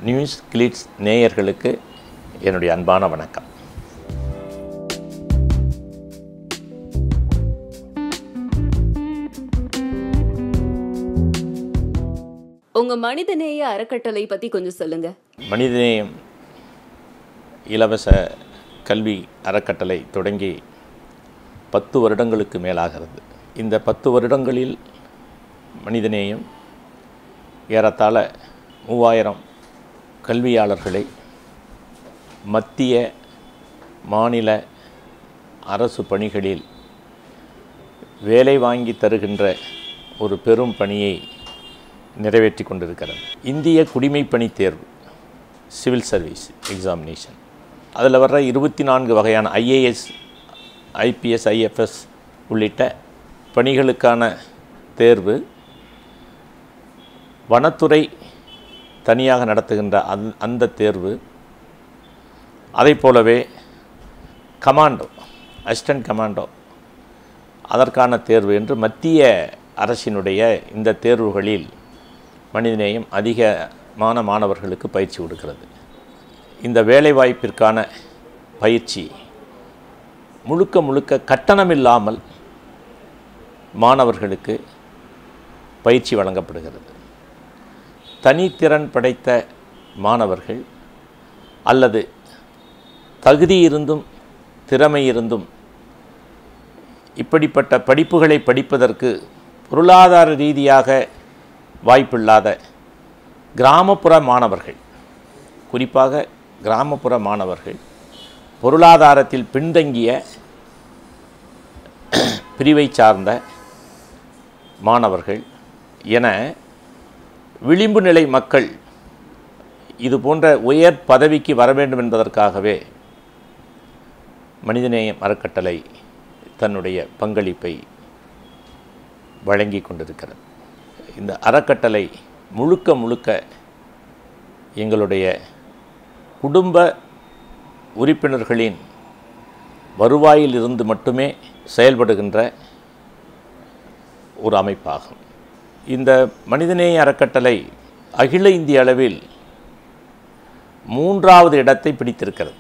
news glitz நேயர்களுக்கு என்னுடைய அன்பான வணக்கம் உங்க மனிதநேய அறக்கட்டளை பத்தி கொஞ்சம் சொல்லுங்க மனிதநேயம் இலவச கல்வி அறக்கட்டளை தொடங்கி பத்து வருடங்களுக்கு மேலாகிறது இந்த பத்து வருடங்களில் மனிதநேயம் ஏறத்தாழ மூவாயிரம் கல்வியாளர்களை மத்திய மாநில அரசு பணிகளில் வேலை வாங்கி தருகின்ற ஒரு பெரும் பணியை நிறைவேற்றி கொண்டிருக்கிறது இந்திய குடிமைப்பணி தேர்வு சிவில் சர்வீஸ் எக்ஸாமினேஷன் அதில் வர்ற இருபத்தி நான்கு வகையான ஐஏஎஸ் ஐபிஎஸ் ஐஎஃப்எஸ் உள்ளிட்ட பணிகளுக்கான தேர்வு வனத்துறை தனியாக நடத்துகின்ற அந் அந்த தேர்வு அதைப் போலவே கமாண்டோ அசிஸ்டன்ட் கமாண்டோ அதற்கான தேர்வு என்று மத்திய அரசினுடைய இந்த தேர்வுகளில் மனிதநேயம் அதிகமான மாணவர்களுக்கு பயிற்சி கொடுக்கிறது இந்த வேலைவாய்ப்பிற்கான பயிற்சி முழுக்க முழுக்க கட்டணமில்லாமல் மாணவர்களுக்கு பயிற்சி வழங்கப்படுகிறது தனித்திறன் படைத்த மாணவர்கள் அல்லது தகுதி இருந்தும் திறமை இருந்தும் இப்படிப்பட்ட படிப்புகளை படிப்பதற்கு பொருளாதார ரீதியாக வாய்ப்பில்லாத கிராமப்புற மாணவர்கள் குறிப்பாக கிராமப்புற மாணவர்கள் பொருளாதாரத்தில் பின்தங்கிய பிரிவை சார்ந்த மாணவர்கள் என விளிம்பு நிலை மக்கள் இது போன்ற உயர் பதவிக்கு வர வேண்டும் என்பதற்காகவே மனிதநேயம் அறக்கட்டளை தன்னுடைய பங்களிப்பை வழங்கி கொண்டிருக்கிறது இந்த அறக்கட்டளை முழுக்க முழுக்க எங்களுடைய குடும்ப உறுப்பினர்களின் வருவாயில் இருந்து மட்டுமே செயல்படுகின்ற ஒரு அமைப்பாகும் இந்த மனிதநேய அறக்கட்டளை அகில இந்திய அளவில் மூன்றாவது இடத்தை பிடித்திருக்கிறது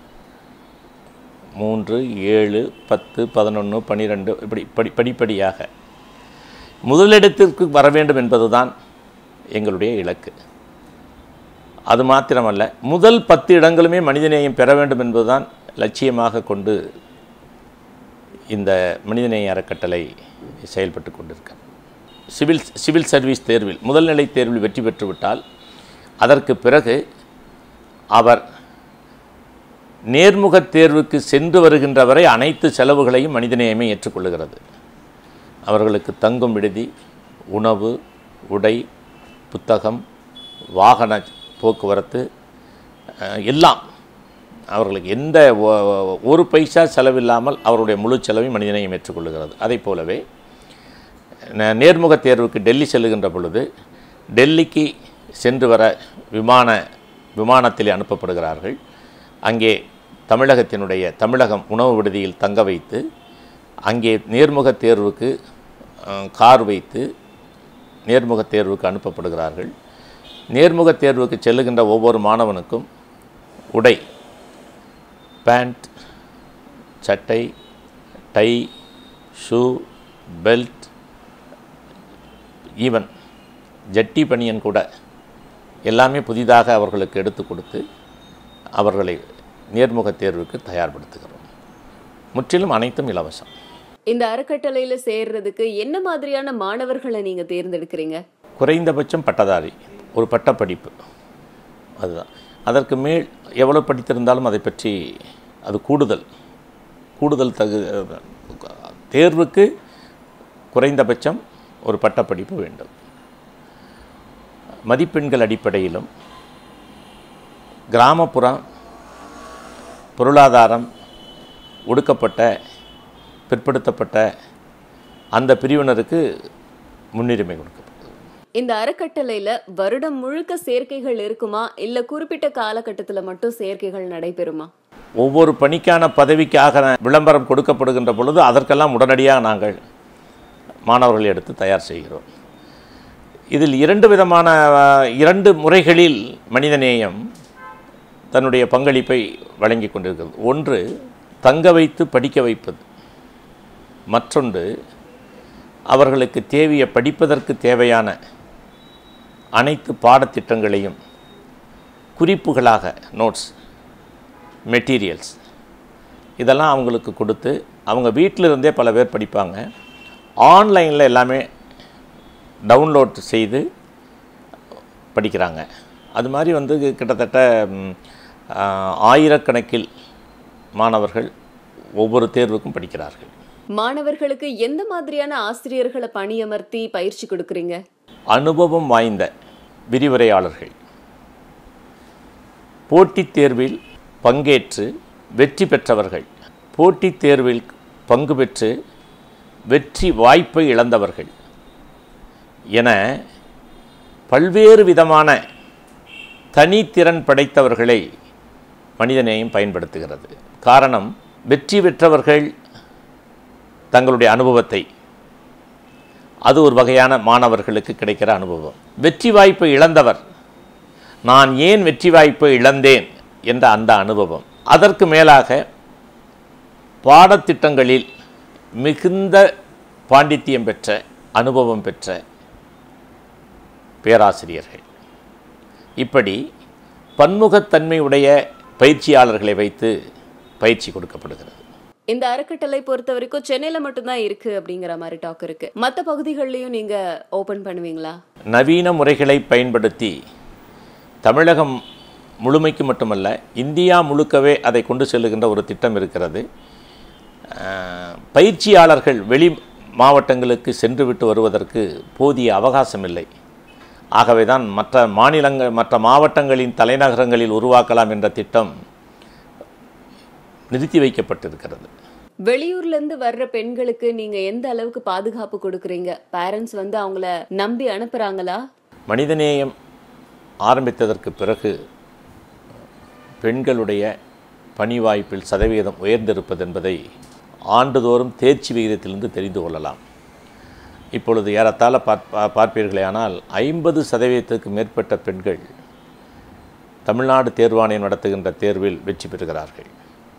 மூன்று ஏழு பத்து பதினொன்று பன்னிரெண்டு இப்படி படி படிப்படியாக முதலிடத்திற்கு வர வேண்டும் என்பதுதான் எங்களுடைய இலக்கு அது மாத்திரமல்ல முதல் பத்து இடங்களுமே மனிதநேயம் பெற வேண்டும் என்பதுதான் லட்சியமாக கொண்டு இந்த மனிதநேய அறக்கட்டளை செயல்பட்டு கொண்டிருக்க சிவில் சிவில் சர்வீஸ் தேர்வில் முதல்நிலை தேர்வில் வெற்றி பெற்றுவிட்டால் அதற்கு பிறகு அவர் நேர்முக தேர்வுக்கு சென்று வருகின்ற வரை அனைத்து செலவுகளையும் மனிதநேயமே ஏற்றுக்கொள்ளுகிறது அவர்களுக்கு தங்கும் விடுதி உணவு உடை புத்தகம் வாகன போக்குவரத்து அஹ், எல்லாம் அவர்களுக்கு எந்த ஒ- ஒரு பைசா செலவில்லாமல் அவருடைய முழு செலவையும் மனிதநேயம் ஏற்றுக்கொள்ளுகிறது அதைப் போலவே ந- நேர்முக தேர்வுக்கு டெல்லி செல்லுகின்ற பொழுது டெல்லிக்கு சென்று வர விமான விமானத்திலே அனுப்பப்படுகிறார்கள் அங்கே தமிழகத்தினுடைய தமிழகம் உணவு விடுதியில் தங்க வைத்து அங்கே நேர்முக தேர்வுக்கு அஹ், கார் வைத்து நேர்முக தேர்வுக்கு அனுப்பப்படுகிறார்கள் நேர்முக தேர்வுக்கு செல்லுகின்ற ஒவ்வொரு மாணவனுக்கும் உடை பேண்ட் சட்டை டை ஷூ பெல்ட் ஈவன் ஜட்டி பனியன் கூட எல்லாமே புதிதாக அவர்களுக்கு எடுத்து கொடுத்து அவர்களை நேர்முக தேர்வுக்கு தயார்படுத்துகிறோம் முற்றிலும் அனைத்தும் இலவசம் இந்த அறக்கட்டளையில சேர்றதுக்கு என்ன மாதிரியான மாணவர்களை நீங்க தேர்ந்தெடுக்கிறீங்க குறைந்தபட்சம் பட்டதாரி ஒரு பட்டப்படிப்பு அதுதான் அதற்கு மேல் எவ்வளோ படித்திருந்தாலும் அதை பற்றி அது கூடுதல் கூடுதல் தகு தேர்வுக்கு குறைந்தபட்சம் ஒரு பட்டப்படிப்பு வேண்டும் மதிப்பெண்கள் அடிப்படையிலும் கிராமப்புறம் பொருளாதாரம் ஒடுக்கப்பட்ட பிற்படுத்தப்பட்ட அந்த பிரிவினருக்கு முன்னுரிமை கொடுக்கப்படும் இந்த அறக்கட்டளையில வருடம் முழுக்க சேர்க்கைகள் இருக்குமா இல்ல குறிப்பிட்ட காலகட்டத்துல மட்டும் சேர்க்கைகள் நடைபெறுமா ஒவ்வொரு பணிக்கான பதவிக்காக விளம்பரம் கொடுக்கப்படுகின்ற பொழுது அதற்கெல்லாம் உடனடியாக நாங்கள் மாணவர்களை எடுத்து தயார் செய்கிறோம் இதில் இரண்டு விதமான அஹ், இரண்டு முறைகளில் மனிதநேயம் தன்னுடைய பங்களிப்பை வழங்கி கொண்டிருக்கிறது ஒன்று தங்க வைத்து படிக்க வைப்பது மற்றொன்று அவர்களுக்கு தேவைய படிப்பதற்கு தேவையான அனைத்து பாடத்திட்டங்களையும் குறிப்புகளாக நோட்ஸ் மெட்டீரியல்ஸ் இதெல்லாம் அவங்களுக்கு கொடுத்து அவங்க வீட்டில் இருந்தே பல பேர் படிப்பாங்க ஆன்லைனில் எல்லாமே டவுன்லோட் செய்து படிக்கிறாங்க அது மாதிரி வந்து கிட்டத்தட்ட ம், ஆ, ஆயிரக்கணக்கில் மாணவர்கள் ஒவ்வொரு தேர்வுக்கும் படிக்கிறார்கள் மாணவர்களுக்கு எந்த மாதிரியான ஆசிரியர்களை பணியமர்த்தி பயிற்சி கொடுக்குறீங்க அனுபவம் வாய்ந்த விரிவுரையாளர்கள் போட்டித் தேர்வில் பங்கேற்று வெற்றி பெற்றவர்கள் போட்டித் தேர்வில் பங்கு பெற்று வெற்றி வாய்ப்பை இழந்தவர்கள் என பல்வேறு விதமான தனித்திறன் படைத்தவர்களை மனிதநேயம் பயன்படுத்துகிறது காரணம் வெற்றி பெற்றவர்கள் தங்களுடைய அனுபவத்தை அது ஒரு வகையான மாணவர்களுக்கு கிடைக்கிற அனுபவம் வெற்றி வாய்ப்பை இழந்தவர் நான் ஏன் வெற்றி வாய்ப்பை இழந்தேன் என்ற அந்த அனுபவம் அதற்கு மேலாக பாடத்திட்டங்களில் மிகுந்த பாண்டித்தியம் பெற்ற அனுபவம் பெற்ற பேராசிரியர்கள் இப்படி பன்முகத்தன்மை உடைய பயிற்சியாளர்களை வைத்து பயிற்சி கொடுக்கப்படுகிறது இந்த அறக்கட்டளை பொறுத்த வரைக்கும் சென்னையில மட்டும்தான் இருக்கு அப்படிங்கிற மாதிரி டாக் இருக்கு மத்த பகுதிகள்லயும் நீங்க ஓபன் பண்ணுவீங்களா நவீன முறைகளை பயன்படுத்தி தமிழகம் முழுமைக்கு மட்டுமல்ல இந்தியா முழுக்கவே அதை கொண்டு செல்லுகின்ற ஒரு திட்டம் இருக்கிறது அஹ், பயிற்சியாளர்கள் வெளி மாவட்டங்களுக்கு சென்றுவிட்டு வருவதற்கு போதிய அவகாசம் இல்லை ஆகவே தான் மற்ற மாநிலங்கள் மற்ற மாவட்டங்களின் தலைநகரங்களில் உருவாக்கலாம் என்ற திட்டம் நிறுத்தி வைக்கப்பட்டிருக்கிறது வெளியூர்ல இருந்து வர்ற பெண்களுக்கு நீங்க எந்த அளவுக்கு பாதுகாப்பு கொடுக்குறீங்க பேரண்ட்ஸ் வந்து அவங்கள நம்பி அனுப்புறாங்களா மனிதநேயம் ஆரம்பித்ததற்கு பிறகு பெண்களுடைய பணி வாய்ப்பில் சதவீதம் உயர்ந்திருப்பது என்பதை ஆண்டுதோறும் தேர்ச்சி விகிதத்திலிருந்து தெரிந்து கொள்ளலாம் இப்பொழுது ஏறத்தாழ பார் பா- பார்ப்பீர்களேயானால் ஐம்பது சதவீதத்துக்கு மேற்பட்ட பெண்கள் தமிழ்நாடு தேர்வாணையம் நடத்துகின்ற தேர்வில் வெற்றி பெறுகிறார்கள்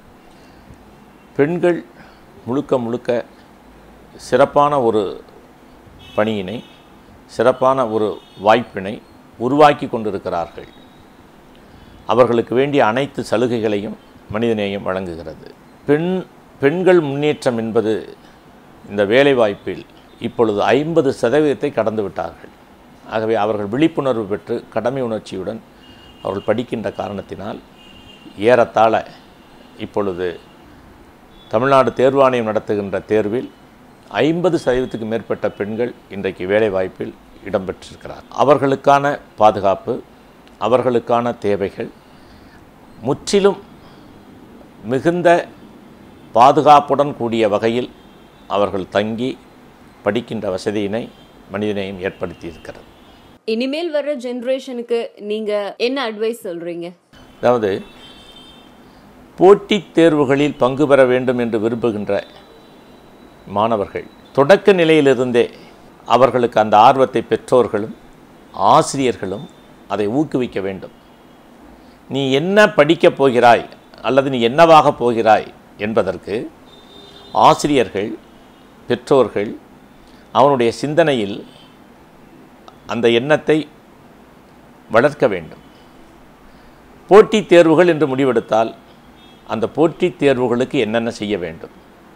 பெண்கள் முழுக்க முழுக்க சிறப்பான ஒரு பணியினை சிறப்பான ஒரு வாய்ப்பினை உருவாக்கி கொண்டிருக்கிறார்கள் அவர்களுக்கு வேண்டிய அனைத்து சலுகைகளையும் மனிதநேயம் வழங்குகிறது பெண் பெண்கள் முன்னேற்றம் என்பது இந்த வேலைவாய்ப்பில் இப்பொழுது ஐம்பது சதவீதத்தை கடந்து விட்டார்கள் ஆகவே அவர்கள் விழிப்புணர்வு பெற்று கடமை உணர்ச்சியுடன் அவர்கள் படிக்கின்ற காரணத்தினால் ஏறத்தாழ இப்பொழுது தமிழ்நாடு தேர்வாணையம் நடத்துகின்ற தேர்வில் ஐம்பது சதவீதத்துக்கு மேற்பட்ட பெண்கள் இன்றைக்கு வேலைவாய்ப்பில் இடம்பெற்றிருக்கிறார் அவர்களுக்கான பாதுகாப்பு அவர்களுக்கான தேவைகள் முற்றிலும் மிகுந்த பாதுகாப்புடன் கூடிய வகையில் அவர்கள் தங்கி படிக்கின்ற வசதியினை மனிதநேயம் ஏற்படுத்தி இருக்கிறது இனிமேல் வர்ற ஜெனரேஷனுக்கு நீங்க என்ன அட்வைஸ் சொல்றீங்க அதாவது போட்டித் தேர்வுகளில் பங்கு பெற வேண்டும் என்று விரும்புகின்ற மாணவர்கள் தொடக்க நிலையிலிருந்தே அவர்களுக்கு அந்த ஆர்வத்தை பெற்றோர்களும் ஆசிரியர்களும் அதை ஊக்குவிக்க வேண்டும் நீ என்ன படிக்கப் போகிறாய் அல்லது நீ என்னவாக போகிறாய் என்பதற்கு ஆசிரியர்கள் பெற்றோர்கள் அவனுடைய சிந்தனையில் அந்த எண்ணத்தை வளர்க்க வேண்டும் போட்டித் தேர்வுகள் என்று முடிவெடுத்தால் அந்த போட்டித் தேர்வுகளுக்கு என்னென்ன செய்ய வேண்டும்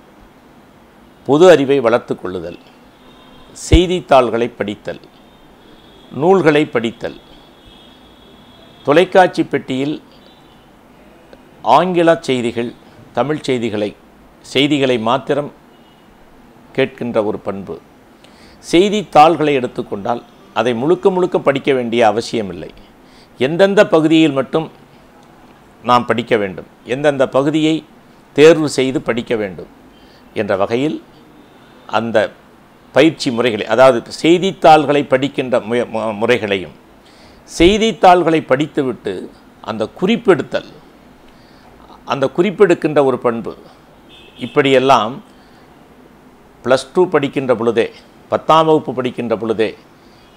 பொது அறிவை வளர்த்து கொள்ளுதல் செய்தித்தாள்களை படித்தல் நூல்களை படித்தல் தொலைக்காட்சி பெட்டியில் ஆங்கில செய்திகள் தமிழ் செய்திகளை செய்திகளை மாத்திரம் கேட்கின்ற ஒரு பண்பு செய்தித்தாள்களை எடுத்துக்கொண்டால் அதை முழுக்க முழுக்க படிக்க வேண்டிய அவசியமில்லை எந்தெந்த பகுதியில் மட்டும் நாம் படிக்க வேண்டும் எந்தெந்த பகுதியை தேர்வு செய்து படிக்க வேண்டும் என்ற வகையில் அந்த பயிற்சி முறைகளை அதாவது செய்தித்தாள்களை படிக்கின்ற முய- மு- முறைகளையும் செய்தித்தாள்களை படித்துவிட்டு அந்த குறிப்பெடுத்தல் அந்த குறிப்பெடுக்கின்ற ஒரு பண்பு இப்படியெல்லாம் ப்ளஸ் டூ படிக்கின்ற பொழுதே பத்தாம் வகுப்பு படிக்கின்ற பொழுதே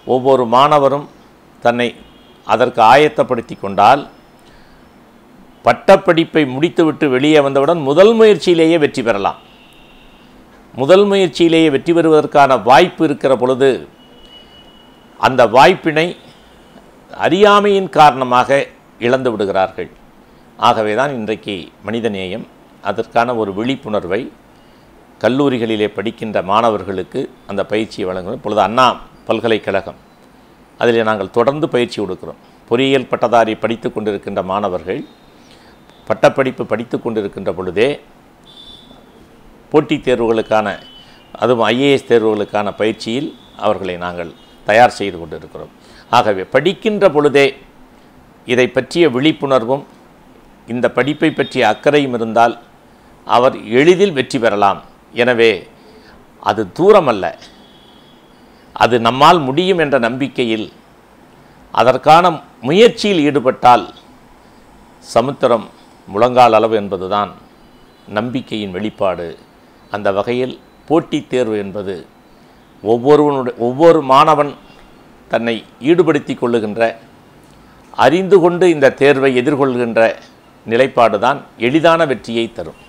ஒவ்வொரு மாணவரும் தன்னை அதற்கு ஆயத்தப்படுத்தி கொண்டால் பட்டப்படிப்பை முடித்துவிட்டு வெளியே வந்தவுடன் முதல் முயற்சியிலேயே வெற்றி பெறலாம் முதல் முயற்சியிலேயே வெற்றி பெறுவதற்கான வாய்ப்பு இருக்கிற பொழுது அந்த வாய்ப்பினை அறியாமையின் காரணமாக இழந்து விடுகிறார்கள் ஆகவே தான் இன்றைக்கு மனிதநேயம் அதற்கான ஒரு விழிப்புணர்வை கல்லூரிகளிலே படிக்கின்ற மாணவர்களுக்கு அந்த பயிற்சியை வழங்குகிறோம் இப்பொழுது அண்ணா பல்கலைக்கழகம் அதில் நாங்கள் தொடர்ந்து பயிற்சி கொடுக்கிறோம் பொறியியல் பட்டதாரி படித்து கொண்டிருக்கின்ற மாணவர்கள் பட்டப்படிப்பு படித்து கொண்டிருக்கின்ற பொழுதே போட்டித் தேர்வுகளுக்கான அதுவும் ஐஏஎஸ் தேர்வுகளுக்கான பயிற்சியில் அவர்களை நாங்கள் தயார் செய்து கொண்டிருக்கிறோம் ஆகவே படிக்கின்ற பொழுதே இதை பற்றிய விழிப்புணர்வும் இந்த படிப்பை பற்றிய அக்கறையும் இருந்தால் அவர் எளிதில் வெற்றி பெறலாம் எனவே அது தூரமல்ல அது நம்மால் முடியும் என்ற நம்பிக்கையில் அதற்கான முயற்சியில் ஈடுபட்டால் சமுத்திரம் முழங்கால் அளவு என்பதுதான் நம்பிக்கையின் வெளிப்பாடு அந்த வகையில் போட்டித் தேர்வு என்பது ஒவ்வொருவனுடைய ஒவ்வொரு மாணவன் தன்னை ஈடுபடுத்தி கொள்ளுகின்ற அறிந்து கொண்டு இந்த தேர்வை எதிர்கொள்கின்ற நிலைப்பாடு தான் எளிதான வெற்றியை தரும்